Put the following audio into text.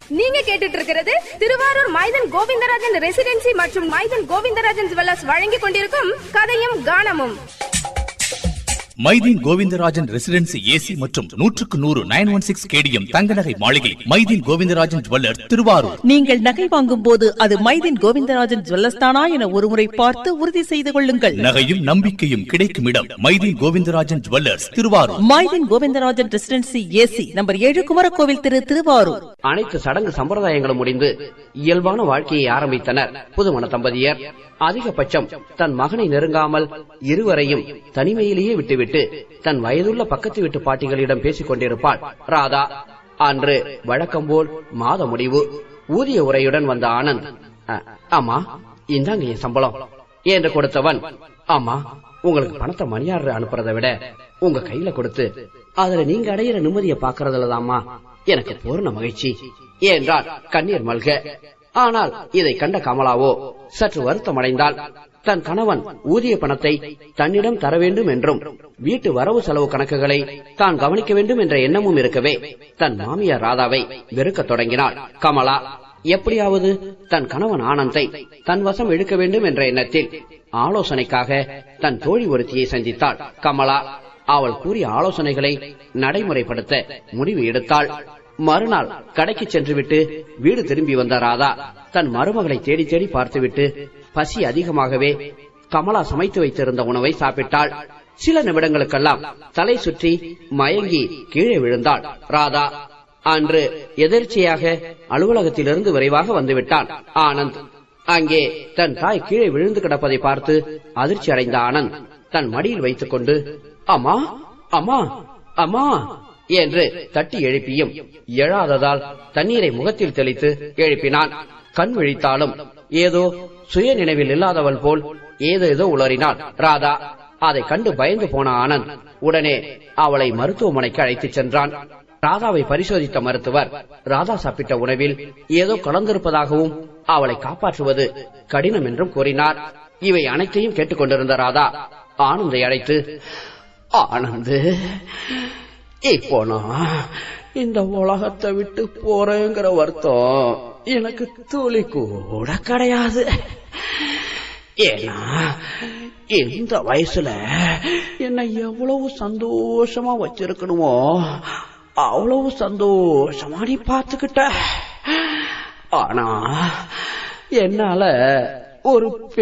நீங்க கேட்டுட்டு இருக்கிறது திருவாரூர் மைதன் கோவிந்தராஜன் ரெசிடென்சி மற்றும் மைதன் கோவிந்தராஜன் ஜுவல்லர்ஸ் வழங்கிக் கொண்டிருக்கும் கதையும் கானமும் மைதீன் கோவிந்தராஜன் ரெசிடென்சி ஏசி மற்றும் நூற்றுக்கு நூறு நைன் ஒன் சிக்ஸ் கேடிஎம் தங்க நகை மாளிகை மைதீன் கோவிந்தராஜன் ஜுவல்லர் திருவாரூர் நீங்கள் நகை வாங்கும் போது அது மைதின் கோவிந்தராஜன் ஜுவல்லர்ஸ் தானா என ஒருமுறை பார்த்து உறுதி செய்து கொள்ளுங்கள் நகையும் நம்பிக்கையும் கிடைக்கும் இடம் Maideen Govindarajan jewellers Thiruvarur Maideen Govindarajan residency AC number ஏழு குமரகோவில் திரு திருவாரூர் அனைத்து சடங்கு சம்பிரதாயங்களும் முடிந்து இயல்பான வாழ்க்கையை ஆரம்பித்தனர் புதுமண தம்பதியர் அதிகபட்சம் தன் மகனை நெருங்காமல் இருவரையும் தனிமையிலேயே விட்டுவிட்டு தன் வயதுள்ள பக்கத்து வீட்டு பாட்டிகளிடம் பேசிக் கொண்டிருப்பாள் ராதா அன்று வழக்கம் போல் மாத முடிவு ஊதிய உரையுடன் வந்த ஆனந்த் "அ, ஆமா இந்தாங்க என் சம்பளம் என்று கொடுத்தவன் ஆமா உங்களுக்கு பணத்தை மணியாடுற அனுப்புறதை விட உங்க கையில கொடுத்து அதுல நீங்க அடையிற நிம்மதியை பாக்குறதுலதாம்மா எனக்கு பூர்ண மகிழ்ச்சி என்றார் கண்ணீர் மல்க ஆனால் இதை கண்ட கமலாவோ சற்று வருத்தமடைந்தாள் தன் கணவன் ஊதிய பணத்தை தன்னிடம் தர வேண்டும் என்றும் வீட்டு வரவு செலவு கணக்குகளை தான் கவனிக்க வேண்டும் என்ற எண்ணமும் இருக்கவே தன் மாமியார் ராதாவை வெறுக்கத் தொடங்கினாள் கமலா எப்படியாவது தன் கணவன் ஆனந்தை தன் வசம் இழுக்க வேண்டும் என்ற எண்ணத்தில் ஆலோசனைக்காக தன் தோழி ஒருத்தியை சந்தித்தாள் கமலா அவள் கூறிய ஆலோசனைகளை நடைமுறைப்படுத்த முடிவு எடுத்தாள் மறுநாள் கடைக்கு சென்றுவிட்டு வீடு திரும்பி வந்த ராதா தன் மருமகளை தேடி தேடி பார்த்துவிட்டு பசி அதிகமாகவே கமலா சமைத்து வைத்திருந்த உணவை சாப்பிட்டாள் சில நிமிடங்களுக்கெல்லாம் தலை சுற்றி மயங்கி கீழே விழுந்தாள் ராதா அன்று எதிர்ச்சியாக அலுவலகத்திலிருந்து விரைவாக வந்துவிட்டான் ஆனந்த் அங்கே தன் தாய் கீழே விழுந்து கிடப்பதை பார்த்து அதிர்ச்சி அடைந்த ஆனந்த் தன் மடியில் வைத்துக் கொண்டு அம்மா அம்மா அம்மா என்று தட்டி எழுப்பியும் எழாததால் தண்ணீரை முகத்தில் தெளித்து எழுப்பினான் கண் விழித்தாலும் ஏதோ சுய நினைவில் இல்லாதவள் போல் ஏதேதோ உளறினாள் ராதா அதை கண்டு பயந்து போன ஆனந்த் உடனே அவளை மருத்துவமனைக்கு அழைத்துச் சென்றான் ராதாவை பரிசோதித்த மருத்துவர் ராதா சாப்பிட்ட உணவில் ஏதோ கலந்திருப்பதாகவும் அவளை காப்பாற்றுவது கடினம் என்றும் கூறினார் இவை அனைத்தையும் கேட்டுக்கொண்டிருந்த ராதா ஆனந்தை அழைத்து ஆனந்து இப்போ நான் இந்த உலகத்தை விட்டு போறேங்கிற வருத்தம் எனக்கு துளி கூட கிடையாது ஏன்னா இந்த வயசுல என்னை எவ்வளவு சந்தோஷமா வச்சிருக்கணுமோ அவ்வளவு சந்தோஷமா நீ பாத்துக்கிட்ட ஆனா என்னால ஒரு